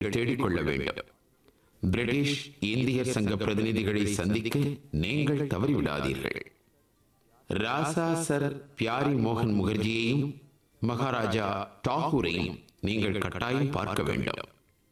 தேடிக்கொள்ள வேண்டும் பிரிட்டிஷ் இந்தியர் சங்க பிரதிநிதிகளை சந்திக்க நீங்கள் தவறிவிடாதீர்கள் ராசா சர் பியாரி மோகன் முகர்ஜியையும் மகாராஜா டாகூரையும் நீங்கள் கட்டாயம் பார்க்க வேண்டும்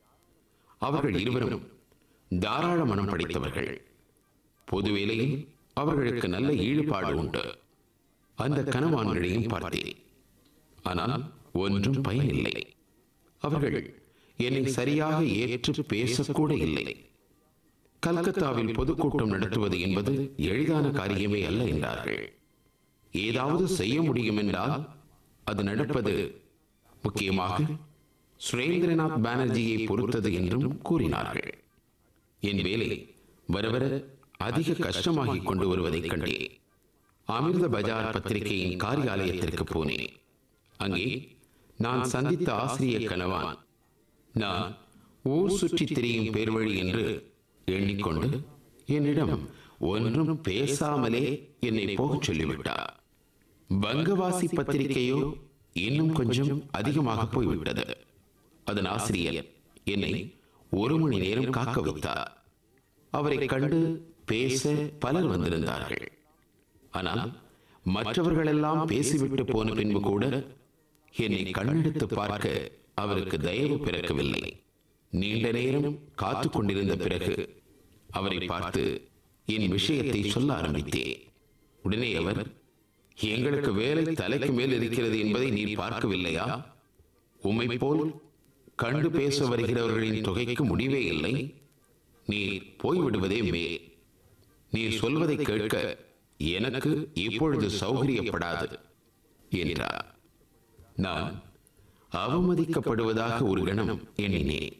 அவர்கள் இருவரும் தாராள மனம் படைத்தவர்கள் பொது வேலையில் அவர்களுக்கு நல்ல ஈடுபாடு உண்டு அந்த கனவான்களையும் பார்த்தேன் ஆனால் ஒன்றும் பயனில்லை அவர்கள் என்னை சரியாக ஏற்று பேசக்கூட இல்லை கல்கத்தாவில் பொதுக்கூட்டம் நடத்துவது என்பது எளிதான காரியமே அல்ல என்றார்கள் ஏதாவது செய்ய முடியும் என்றால் அது நடப்பது முக்கியமாக சுரேந்திரநாத் பானர்ஜியை பொறுத்தது என்றும் கூறினார்கள் என் வேலை வர வர அதிக கஷ்டமாகிக் கொண்டு வருவதைக் கண்டேன் அமிர்த பஜார் பத்திரிகையின் காரியாலயத்திற்கு போனேன் அங்கே நான் சந்தித்த ஆசிரியர் கணவான் நான் ஊர் சுற்றி திரியும் பேர்வழி என்று எண்ணிக்கொண்டு என்னிடம் ஒன்றும் பேசாமலே என்னை போகச் சொல்லிவிட்டார் வங்கவாசி பத்திரிகையோ இன்னும் கொஞ்சம் அதிகமாக போய்விட்டது அதன் ஆசிரியர் என்னை ஒரு மணி நேரம் காக்க வைத்தார் அவரை கண்டு பேச பலர் வந்திருந்தார்கள் ஆனால் மற்றவர்களெல்லாம் பேசிவிட்டு போன பின்பு கூட என்னை கண்ணெடுத்து பார்க்க அவருக்கு தயவு பிறக்கவில்லை நீண்ட நேரம் காத்து கொண்டிருந்த பிறகு அவரை பார்த்து என் விஷயத்தை சொல்ல ஆரம்பித்தேன் உடனே அவர் எங்களுக்கு வேலை தலைக்கு மேல் இருக்கிறது என்பதை நீர் பார்க்கவில்லையா உம்மை போல் கண்டு பேச வருகிறவர்களின் தொகைக்கு முடிவே இல்லை நீர் போய்விடுவதே மேல் நீர் சொல்வதை கேட்க எனக்கு இப்பொழுது சௌகரியப்படாது என்றார் நான் அவமதிக்கப்படுவதாக ஒரு கணம் எண்ணினேன்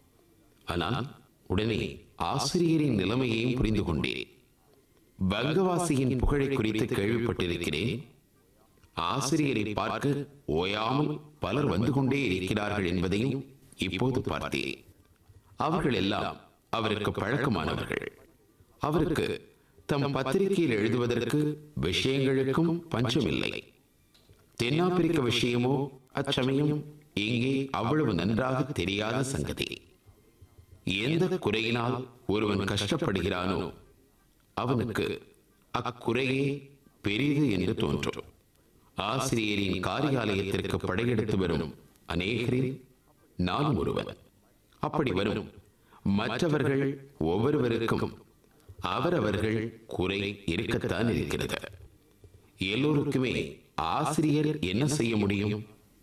ஆனால் உடனே ஆசிரியரின் நிலைமையையும் புரிந்து கொண்டேன் வங்கவாசியின் புகழை குறித்து கேள்விப்பட்டிருக்கிறேன் ஆசிரியரை பார்க்க ஓயாமல் பலர் வந்து கொண்டே இருக்கிறார்கள் என்பதையும் இப்போது பார்த்தேன் அவர்கள் எல்லாம் அவருக்கு பழக்கமானவர்கள் அவருக்கு தம் பத்திரிகையில் எழுதுவதற்கு விஷயங்களுக்கும் பஞ்சமில்லை தென்னாப்பிரிக்க விஷயமோ அச்சமயம் இங்கே அவ்வளவு நன்றாக தெரியாத சங்கதி எந்த குறையினால் ஒருவன் கஷ்டப்படுகிறானோ அவனுக்கு அக்குறையே பெரிது என்று தோன்றும் ஆசிரியரின் காரியாலயத்திற்கு படையெடுத்து வரும் அநேகரில் நானும் ஒருவன் அப்படி வரும் மற்றவர்கள் ஒவ்வொருவருக்கும் அவரவர்கள் குறை இருக்கத்தான் இருக்கிறது எல்லோருக்குமே ஆசிரியர் என்ன செய்ய முடியும்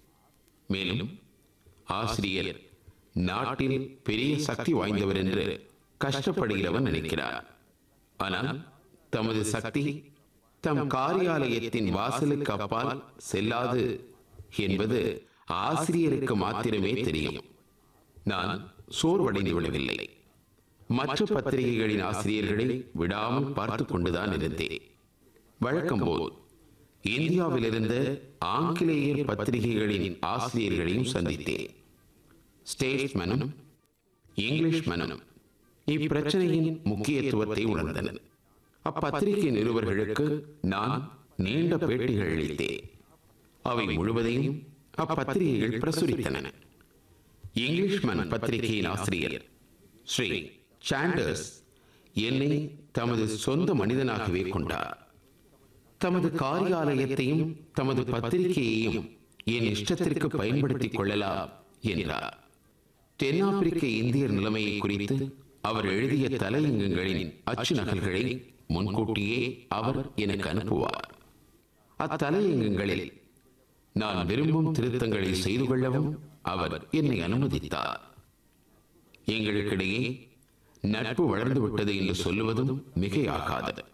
மேலும் ஆசிரியர் நாட்டில் பெரிய சக்தி வாய்ந்தவர் என்று கஷ்டப்படுகிறவன் நினைக்கிறார் ஆனால் தமது சக்தி தம் காரியாலயத்தின் வாசலுக்கு அப்பால் செல்லாது என்பது ஆசிரியருக்கு மாத்திரமே தெரியும் நான் சோர்வடைந்து விடவில்லை மற்ற பத்திரிகைகளின் ஆசிரியர்களை விடாமல் பார்த்து கொண்டுதான் இருந்தேன் வழக்கம் போல் இந்தியாவிலிருந்த ஆங்கிலேயர் பத்திரிகைகளின் ஆசிரியர்களையும் சந்தித்தேன் ஸ்டேட்ஸ்மனும் இங்கிலீஷ்மனும் இப்பிரச்சனையின் முக்கியத்துவத்தை உணர்ந்தனர் அப்பத்திரிகை நிருபர்களுக்கு நான் நீண்ட பேட்டிகள் அளித்தேன் அவை முழுவதையும் அப்பத்திரிகைகள் பிரசுரித்தன இங்கிலீஷ்மன் பத்திரிகையின் ஆசிரியர் ஸ்ரீ சாண்டர்ஸ் என்னை தமது சொந்த மனிதனாகவே கொண்டார் தமது காரியாலயத்தையும் தமது பத்திரிகையையும் என் இஷ்டத்திற்கு பயன்படுத்திக் கொள்ளலாம் என்றார் தென்னாப்பிரிக்க இந்தியர் நிலைமையை குறித்து அவர் எழுதிய தலையங்கங்களின் அச்சு நகல்களை முன்கூட்டியே அவர் எனக்கு அனுப்புவார் அத்தலையங்கங்களில் நான் விரும்பும் திருத்தங்களை செய்து கொள்ளவும் அவர் என்னை அனுமதித்தார் எங்களுக்கிடையே நட்பு வளர்ந்து விட்டது என்று சொல்லுவதும் மிகையாகாது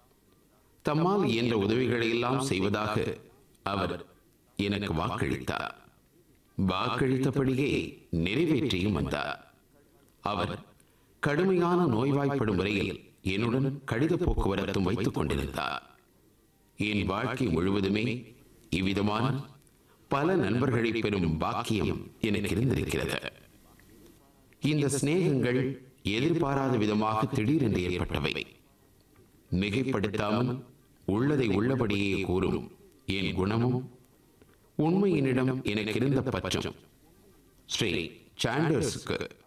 தம்மால் இயன்ற உதவிகளை எல்லாம் செய்வதாக அவர் எனக்கு வாக்களித்தார் வாக்களித்தபடியே நிறைவேற்றியும் வந்தார் அவர் கடுமையான நோய்வாய்ப்படும் வரையில் என்னுடன் கடித போக்குவரத்தும் வைத்துக் கொண்டிருந்தார் என் வாழ்க்கை முழுவதுமே இவ்விதமான பல நண்பர்களை பெறும் பாக்கியம் எனக்கு இருந்திருக்கிறது இந்த சிநேகங்கள் எதிர்பாராத விதமாக திடீரென்று ஏற்பட்டவை மிகைப்படுத்தாமல் உள்ளதை உள்ளபடியே கூறும் என் குணமும் உண்மையினிடம் எனக்கு இருந்த பற்றும் ஸ்ரீ சாண்டர்ஸுக்கு